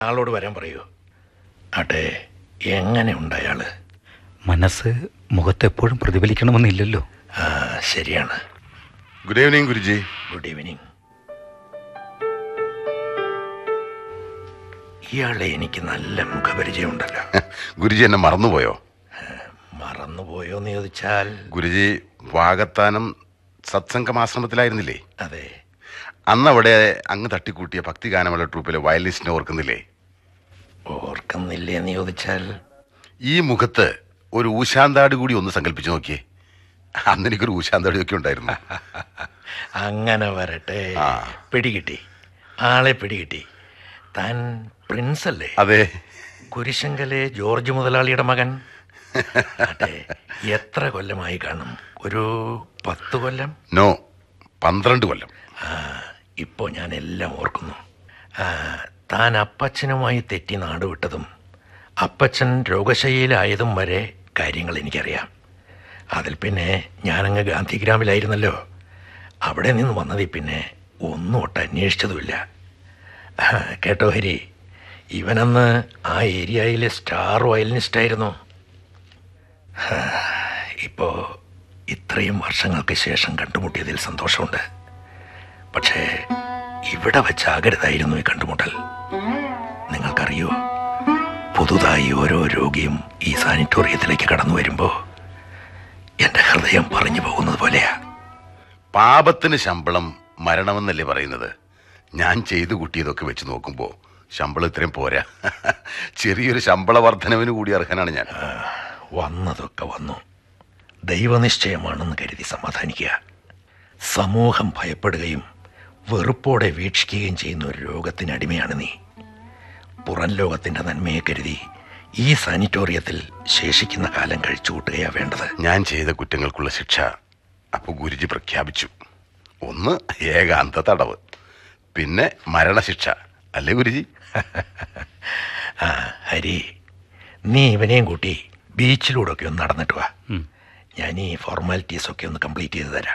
ആളോട് വരാൻ പറയൂ ആട്ടെ എങ്ങനെയുണ്ട് അയാള് മനസ്സ് മുഖത്തെപ്പോഴും പ്രതിഫലിക്കണമെന്നില്ലല്ലോ ആ ശരിയാണ് good evening Guruji good evening ഇയാളെ എനിക്ക് നല്ല മുഖപരിചയമുണ്ടല്ലോ ഗുരുജി എന്നെ മറന്നുപോയോ മറന്നുപോയോ എന്ന് ചോദിച്ചാൽ ഗുരുജി വാഗത്താനം സത്സംഗമാശ്രമത്തിലായിരുന്നില്ലേ അതെ അന്ന് അവിടെ അങ്ങ് തട്ടിക്കൂട്ടിയ ഭക്തിഗാനമുള്ള ട്രൂപ്പിലെ വയലിനിസ്റ്റിനെ ഓർക്കുന്നില്ലേ ഓർക്കുന്നില്ലേ എന്ന് ചോദിച്ചാൽ ഈ മുഖത്ത് ഒരു ഊശാന്താടി കൂടി ഒന്ന് സങ്കല്പിച്ചു നോക്കിയേ അന്ന് എനിക്കൊരു ഊശാന്താടി ഒക്കെ ഉണ്ടായിരുന്നു അങ്ങനെ വരട്ടെ ആ. പിടികിട്ടി ആളെ പിടികിട്ടി താൻ പ്രിൻസ് അല്ലേ അതെ കുരിശങ്കലെ ജോർജ് മുതലാളിയുടെ മകൻ അതെ എത്ര കൊല്ലമായി കാണും ഒരു പത്ത് കൊല്ലം നോ പന്ത്രണ്ട് കൊല്ലം ആ ഇപ്പോൾ ഞാൻ എല്ലാം ഓർക്കുന്നു ആ, താൻ അപ്പച്ചനുമായി തെറ്റി നാട് വിട്ടതും അപ്പച്ചൻ രോഗശയ്യയിലായതും വരെ കാര്യങ്ങൾ എനിക്കറിയാം അതിൽ പിന്നെ ഞാനങ്ങ് ഗാന്ധിഗ്രാമിലായിരുന്നല്ലോ അവിടെ നിന്ന് വന്നതിൽ പിന്നെ ഒന്നും ഒട്ട് അന്വേഷിച്ചതുമില്ല ആ, കേട്ടോ ഹരി ഇവനന്ന് ആ ഏരിയയിലെ സ്റ്റാർ വയലിനിസ്റ്റായിരുന്നു ഇപ്പോൾ ഇത്രയും വർഷങ്ങൾക്ക് ശേഷം കണ്ടുമുട്ടിയതിൽ സന്തോഷമുണ്ട് പക്ഷേ ഇവിടെ വെച്ചാകരുതായിരുന്നു ഈ കണ്ടുമുട്ടൽ നിങ്ങൾക്കറിയോ പുതുതായി ഓരോ രോഗിയും ഈ സാനിറ്റോറിയത്തിലേക്ക് കടന്നു വരുമ്പോൾ എൻ്റെ ഹൃദയം പറഞ്ഞു പോകുന്നത് പോലെയാ പാപത്തിന് ശമ്പളം മരണമെന്നല്ലേ പറയുന്നത് ഞാൻ ചെയ്തു കൂട്ടിയതൊക്കെ വെച്ച് നോക്കുമ്പോൾ ശമ്പളം ഇത്രയും പോരാ ചെറിയൊരു ശമ്പള വർധനവിന് കൂടി അർഹനാണ് ഞാൻ വന്നതൊക്കെ വന്നു ദൈവനിശ്ചയമാണെന്ന് കരുതി സമാധാനിക്കുക സമൂഹം ഭയപ്പെടുകയും വെറുപ്പോടെ വീക്ഷിക്കുകയും ചെയ്യുന്ന ഒരു രോഗത്തിന് അടിമയാണ് നീ പുറം ലോകത്തിന്റെ നന്മയെ കരുതി ഈ സാനിറ്റോറിയത്തിൽ ശേഷിക്കുന്ന കാലം കഴിച്ചു കൂട്ടുകയാ വേണ്ടത് ഞാൻ ചെയ്ത കുറ്റങ്ങൾക്കുള്ള ശിക്ഷ അപ്പോൾ ഗുരുജി പ്രഖ്യാപിച്ചു ഒന്ന് ഏകാന്ത തടവ് പിന്നെ മരണശിക്ഷ അല്ലേ ഗുരുജി ആ ഹരി നീ ഇവനെയും കൂട്ടി ബീച്ചിലൂടെ ഒക്കെ ഒന്ന് നടന്നിട്ട് വാ ഉം. ഞാൻ ഈ ഫോർമാലിറ്റീസ് ഒക്കെ ഒന്ന് കംപ്ലീറ്റ് ചെയ്ത് തരാം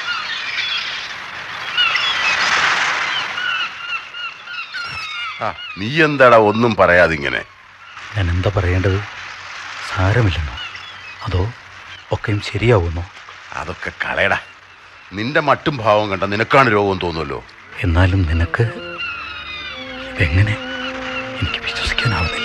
ആ നീ എന്താടാ ഒന്നും പറയാതിങ്ങനെ ഞാൻ എന്താ പറയേണ്ടത് സാരമില്ലെന്നോ അതോ ഒക്കെയും ശരിയാവുന്നോ അതൊക്കെ കളയടാ നിന്റെ മട്ടും ഭാവം കണ്ട നിനക്കാണ് രോഗം തോന്നുമല്ലോ എന്നാലും നിനക്ക് ഇതെങ്ങനെ എനിക്ക് വിശ്വസിക്കാനാവുന്നില്ല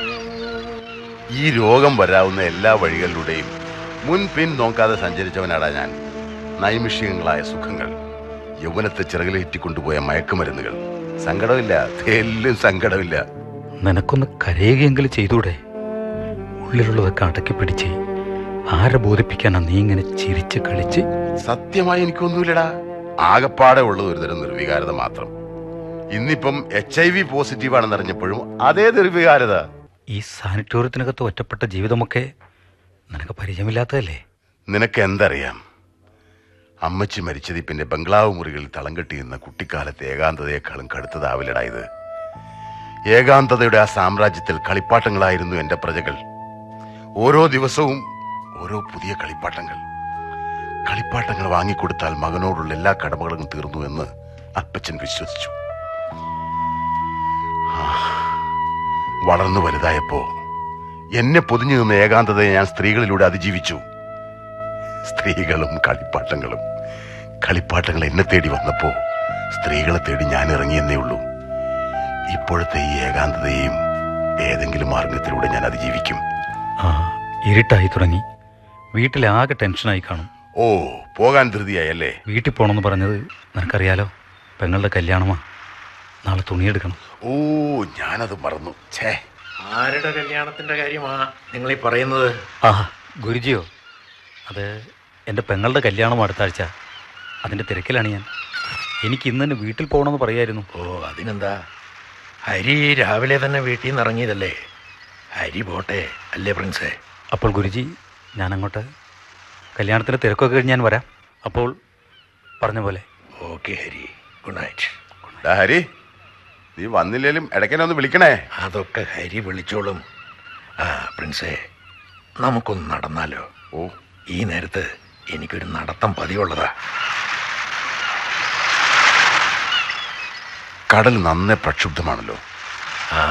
ഈ രോഗം വരാവുന്ന എല്ലാ വഴികളിലൂടെയും മുൻ പിൻ നോക്കാതെ സഞ്ചരിച്ചവനാടാ ഞാൻ നൈമിഷികങ്ങളായ സുഖങ്ങൾ യൗവനത്തെ ചിറകിലേറ്റിക്കൊണ്ടുപോയ മയക്കുമരുന്നുകൾ സങ്കടമില്ല തെല്ലും സങ്കടമില്ല നിനക്കൊന്ന് കരയുകയെങ്കിലും ചെയ്തൂടെ ഉള്ളിലുള്ളതൊക്കെ അടക്കി പിടിച്ച് ആരെ ബോധിപ്പിക്കാനാ നീ ഇങ്ങനെ ചിരിച്ച് കളിച്ച് സത്യമായി എനിക്കൊന്നുമില്ലടാ ആകപ്പാടെ ഉള്ളത് ഒരുതരം നിർവികാരത മാത്രം ഇന്നിപ്പം എച്ച് ഐ വി പോസിറ്റീവ് ആണെന്ന് അറിഞ്ഞപ്പോഴും അതേ നിർവികാരത ഈ സാനിറ്റോറിയത്തിനകത്ത് ഒറ്റപ്പെട്ട ജീവിതമൊക്കെ നിനക്ക് പരിചയമില്ലാത്തതല്ലേ നിനക്ക് എന്തറിയാം അമ്മച്ചി മരിച്ചതി പിന്നെ ബംഗ്ലാവ് മുറികളിൽ തളം കെട്ടിയിരുന്ന കുട്ടിക്കാലത്തെ ഏകാന്തതയെക്കാളും കടുത്തതാവില്ലടാ ഇത് ഏകാന്തതയുടെ ആ സാമ്രാജ്യത്തിൽ കളിപ്പാട്ടങ്ങളായിരുന്നു എന്റെ പ്രജകൾ ഓരോ ദിവസവും ഓരോ പുതിയ കളിപ്പാട്ടങ്ങൾ കളിപ്പാട്ടങ്ങൾ വാങ്ങിക്കൊടുത്താൽ മകനോടുള്ള എല്ലാ കടമകളും തീർന്നു എന്ന് അപ്പച്ചൻ വിശ്വസിച്ചു ആ, വളർന്നു വലുതായപ്പോ എന്നെ പൊതിഞ്ഞു നിന്ന ഏകാന്തതയെ ഞാൻ സ്ത്രീകളിലൂടെ അതിജീവിച്ചു സ്ത്രീകളും കളിപ്പാട്ടങ്ങളും കളിപ്പാട്ടങ്ങൾ എന്നെ തേടി വന്നപ്പോ സ്ത്രീകളെ തേടി ഞാൻ ഇറങ്ങിയെന്നേ ഉള്ളൂ ഇപ്പോഴത്തെ ഈ ഏകാന്തതയെയും ഏതെങ്കിലും മാർഗത്തിലൂടെ ഞാൻ അതിജീവിക്കും ആ ഇരുട്ടായി തുടങ്ങി വീട്ടിലാകെ ടെൻഷനായി കാണും ഓ പോകാൻ ധൃതിയായല്ലേ വീട്ടിൽ പോകണമെന്ന് പറഞ്ഞത് നിനക്കറിയാലോ പെങ്ങളുടെ കല്യാണമാ നാളെ തുണിയെടുക്കണം ഓ ഞാനത് മറന്നു ഛേ ആരുടെ കല്യാണത്തിന്റെ കാര്യമാ നിങ്ങൾ ഈ പറയുന്നത് ആ ഗുരുജിയോ അത് എൻ്റെ പെങ്ങളുടെ കല്യാണം അടുത്ത ആഴ്ച അതിൻ്റെ തിരക്കിലാണ് ഞാൻ എനിക്ക് ഇന്ന് തന്നെ വീട്ടിൽ പോകണമെന്ന് പറയായിരുന്നു ഓ അതിനെന്താ ഹരി രാവിലെ തന്നെ വീട്ടിൽ നിന്ന് ഇറങ്ങിയതല്ലേ ഹരി പോട്ടെ അല്ലേ പ്രിൻസേ അപ്പോൾ ഗുരുജി ഞാൻ അങ്ങോട്ട് കല്യാണത്തിൻ്റെ തിരക്കൊക്കെ കഴിഞ്ഞ് ഞാൻ വരാം അപ്പോൾ പറഞ്ഞ പോലെ ഓക്കെ ഹരി ഗുഡ് നൈറ്റ് ഡാ ഹരി നീ വന്നില്ലേലും ഇടയ്ക്കെന്നെ ഒന്ന് വിളിക്കണേ അതൊക്കെ ഹരി വിളിച്ചോളും ആ പ്രിൻസേ നമുക്കൊന്ന് നടന്നാലോ ഓ ഈ നേരത്ത് എനിക്കൊരു നടത്തം പതിവുള്ളതാ കടൽ നന്നേ പ്രക്ഷുബ്ധമാണല്ലോ